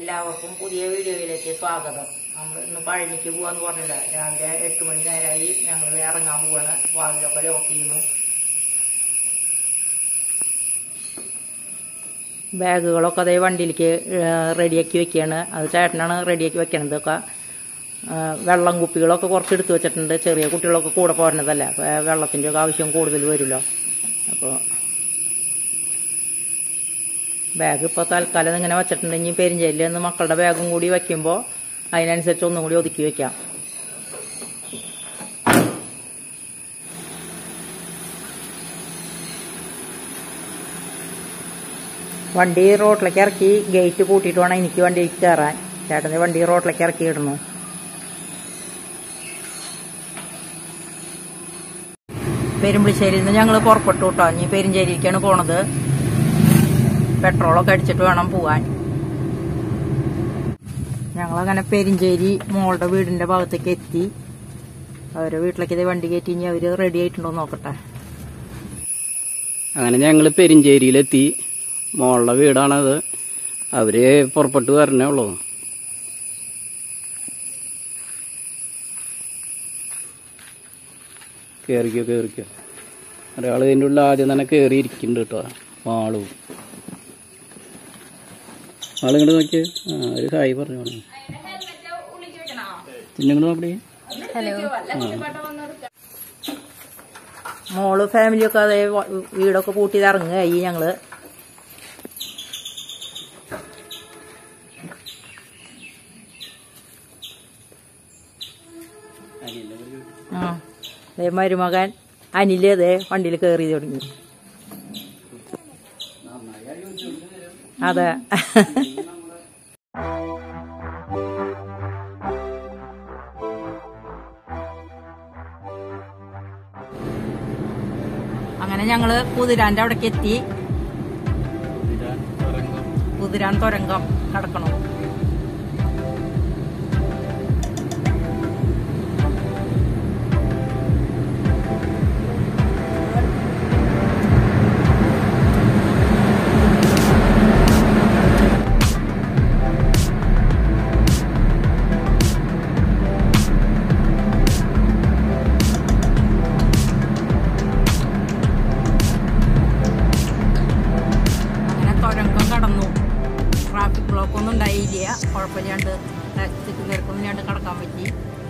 എല്ലാവർക്കും പുതിയ വീഡിയോയിലേക്ക് സ്വാഗതം നമ്മൾ ഇന്ന് പഴനിക്ക് പോവാന്ന് പറഞ്ഞില്ല രാവിലെ എട്ട് മണി നേരമായി ഞങ്ങൾ ഇറങ്ങാൻ പോവാണ് വാതിലൊക്കെ ലോക്ക് ചെയ്യുന്നു ബാഗുകളൊക്കെ അതേ വണ്ടിയിലേക്ക് റെഡിയാക്കി വെക്കുകയാണ് അത് ചേട്ടനാണ് റെഡിയാക്കി വെക്കണത് ഒക്കെ ആ, വെള്ളം കുപ്പികളൊക്കെ കുറച്ച് എടുത്തു വെച്ചിട്ടുണ്ട് ചെറിയ കുട്ടികളൊക്കെ കൂടെ പോരണതല്ലേ അപ്പോൾ വെള്ളത്തിൻ്റെ ഒക്കെ ആവശ്യം കൂടുതൽ വരുമല്ലോ അപ്പോൾ ബാഗ് ഇപ്പോൾ തൽക്കാലം ഇങ്ങനെ വെച്ചിട്ടുണ്ട് ഇനി പെരിഞ്ചേരിയിൽ നിന്ന് മക്കളുടെ ബാഗും കൂടി വെക്കുമ്പോൾ അതിനനുസരിച്ച് ഒന്നും കൂടി ഒതുക്കി വെക്കാം വണ്ടി റോട്ടിലേക്ക് ഇറക്കി ഗേറ്റ് പൂട്ടിയിട്ട് വേണം എനിക്ക് വണ്ടിയിൽ കയറാൻ ചേട്ടൻ്റെ വണ്ടി റോട്ടിലേക്ക് ഇറക്കി ഇടണു പെരുമ്പിളിശ്ശേരിയിൽ നിന്ന് ഞങ്ങൾ പുറപ്പെട്ടു കേട്ടോ ഇനി പെരുഞ്ചേരിക്കാണ് പോണത് പെട്രോളൊക്കെ അടിച്ചിട്ട് വേണം പോവാൻ ഞങ്ങളങ്ങനെ പെരിഞ്ചേരി മോളുടെ വീടിന്റെ ഭാഗത്തേക്ക് എത്തി അവരെ വീട്ടിലേക്ക് ഇതേ വണ്ടി കയറ്റി ഇനി അവര് റെഡി ആയിട്ടുണ്ടോ നോക്കട്ടെ അങ്ങനെ ഞങ്ങൾ പെരിഞ്ചേരിയിലെത്തി മോളുടെ വീടാണത് അവര് പുറപ്പെട്ടു വരണേ ഉള്ളൂ കേറിക്കോ കേറിക്കോ ഒരാൾ ഇതിൻ്റെ ഉള്ളിൽ ആദ്യം തന്നെ കയറി ഇരിക്കുന്നുണ്ട് കേട്ടോ ആളു ആളിങ്ങോട്ട് നോക്കിയേ ആ ഒരു ഹായ് പറഞ്ഞു പിന്നെ ഇങ്ങോട്ട് നോക്കണേ മോള് ഫാമിലിയൊക്കെ അതേ വ- വീടൊക്കെ പൂട്ടിയത് ഇറങ്ങുകയായി ഞങ്ങള് ആ ദേ മരുമകൻ അനില് അതേ വണ്ടിയിൽ കയറി തുടങ്ങി അതെ അങ്ങനെ ഞങ്ങള് കുതിരാന്റെ അവിടേക്ക് എത്തി കുതിരാൻ തുരങ്കം കടക്കണം അങ്ങനെ തുരങ്കം കടന്നു ട്രാഫിക് ബ്ലോക്ക് ഒന്നും ഉണ്ടായില്ല കുഴപ്പമില്ലാണ്ട് ടാക്സി തിരക്കൊന്നും ഇല്ലാണ്ട് കടക്കാൻ പറ്റി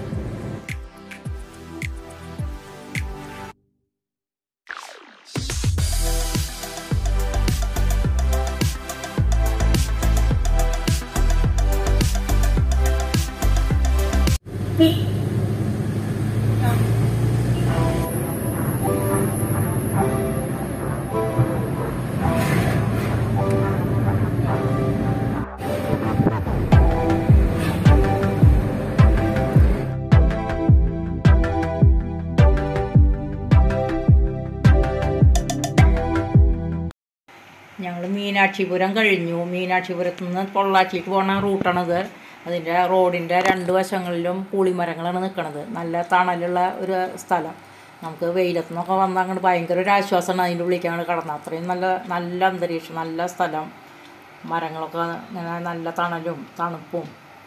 ഞങ്ങൾ മീനാക്ഷിപുരം കഴിഞ്ഞു മീനാക്ഷിപുരത്ത് നിന്ന് പൊള്ളാച്ചിക്ക് പോണ റൂട്ടാണിത് അതിൻ്റെ റോഡിൻ്റെ രണ്ട് വശങ്ങളിലും പുളിമരങ്ങളാണ് നിൽക്കുന്നത് നല്ല തണലുള്ള ഒരു സ്ഥലം നമുക്ക് വെയിലത്തു നിന്നൊക്കെ വന്നാൽ അങ്ങോട്ട് ഭയങ്കര ഒരു ആശ്വാസമാണ് അതിൻ്റെ ഉള്ളിലേക്ക് അങ്ങോട്ട് കടന്നത് അത്രയും നല്ല നല്ല അന്തരീക്ഷം നല്ല സ്ഥലം മരങ്ങളൊക്കെ ഇങ്ങനെ നല്ല തണലും തണുപ്പും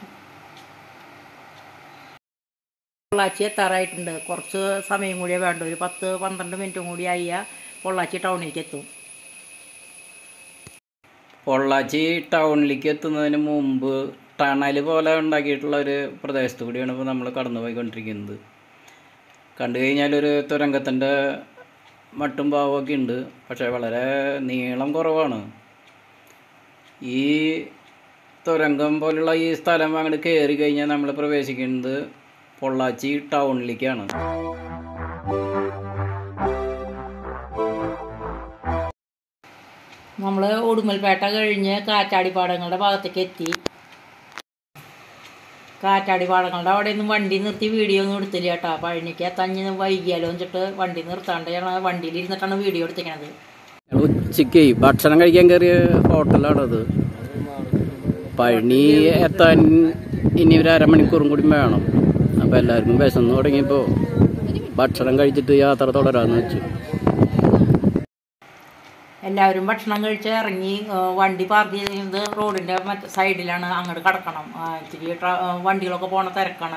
പൊള്ളാച്ചി എത്താറായിട്ടുണ്ട് കുറച്ച് സമയം കൂടിയേ വേണ്ട ഒരു പത്ത് പന്ത്രണ്ട് മിനിറ്റും കൂടി ആയാൽ പൊള്ളാച്ചി ടൗണിലേക്ക് എത്തും പൊള്ളാച്ചി ടൗണിലേക്ക് എത്തുന്നതിന് മുമ്പ് ടണൽ പോലെ ഉണ്ടാക്കിയിട്ടുള്ള ഒരു പ്രദേശത്ത് കൂടിയാണ് ഇപ്പോൾ നമ്മൾ കടന്നു പോയിക്കൊണ്ടിരിക്കുന്നത് കണ്ടു കഴിഞ്ഞാൽ ഒരു തുരങ്കത്തിൻ്റെ മട്ടും ഭാവമൊക്കെ ഉണ്ട് പക്ഷേ വളരെ നീളം കുറവാണ് ഈ തുരങ്കം പോലുള്ള ഈ സ്ഥലം അങ്ങോട്ട് കയറി കഴിഞ്ഞാൽ നമ്മൾ പ്രവേശിക്കുന്നത് പൊള്ളാച്ചി ടൗണിലേക്കാണ് നമ്മൾ ഉടുമൽപേട്ട കഴിഞ്ഞ് കാറ്റാടിപ്പാടങ്ങളുടെ ഭാഗത്തേക്ക് എത്തി കാറ്റാടിപ്പാടങ്ങളുടെ അവിടെ ഒന്നും വണ്ടി നിർത്തി വീഡിയോ ഒന്നും എടുത്തില്ല കേട്ടോ പഴനിക്ക് തഞ്ഞ് വൈകിയാലോ വെച്ചിട്ട് വണ്ടി നിർത്താണ്ട് ഞങ്ങൾ വണ്ടിയിൽ ഇരുന്നിട്ടാണ് വീഡിയോ എടുത്തിരിക്കണത് ഉച്ചയ്ക്ക് ഭക്ഷണം കഴിക്കാൻ കയറിയ ഹോട്ടലാണത് പഴനി എത്താൻ ഇനി ഒരു അരമണിക്കൂറും കൂടി വേണം അപ്പോൾ എല്ലാവർക്കും വിശന്ന് തുടങ്ങിയപ്പോൾ ഭക്ഷണം കഴിച്ചിട്ട് യാത്ര തുടരാന്ന് വെച്ചു എല്ലാവരും ഭക്ഷണം കഴിച്ച് ഇറങ്ങി ആ, വണ്ടി പാർക്ക് ചെയ്യുന്നത് റോഡിൻ്റെ മറ്റേ സൈഡിലാണ് അങ്ങോട്ട് കിടക്കണം ആ, ഇത്തിരി ട്ര- ആ, വണ്ടികളൊക്കെ പോണ തിരക്കാണ്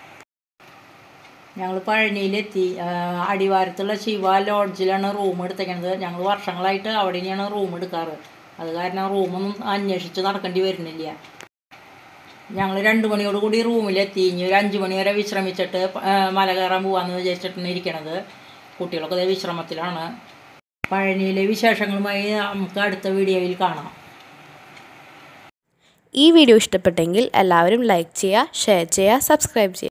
ഞങ്ങൾ പഴനിയിലെത്തി ആ, അടിവാരത്തുള്ള ശിവ ലോഡ്ജിലാണ് റൂം എടുത്തേക്കണത് ഞങ്ങൾ വർഷങ്ങളായിട്ട് അവിടെ തന്നെയാണ് റൂം എടുക്കാറ് അത് കാരണം റൂമൊന്നും അന്വേഷിച്ച് നടക്കേണ്ടി വരുന്നില്ല ഞങ്ങൾ രണ്ട് മണിയോട് കൂടി റൂമിലെത്തി ഇനി ഒരു അഞ്ച് മണി വരെ വിശ്രമിച്ചിട്ട് പ- ആ, മല കയറാൻ പോകാമെന്ന് വിചാരിച്ചിട്ടാണ് ഇരിക്കണത് കുട്ടികളൊക്കെ ദേ വിശ്രമത്തിലാണ് പഴനിയിലെ വിശേഷങ്ങളുമായി നമുക്ക് അടുത്ത വീഡിയോയിൽ കാണാം ഈ വീഡിയോ ഇഷ്ടപ്പെട്ടെങ്കിൽ എല്ലാവരും ലൈക്ക് ചെയ്യുക ഷെയർ ചെയ്യുക സബ്സ്ക്രൈബ് ചെയ്യുക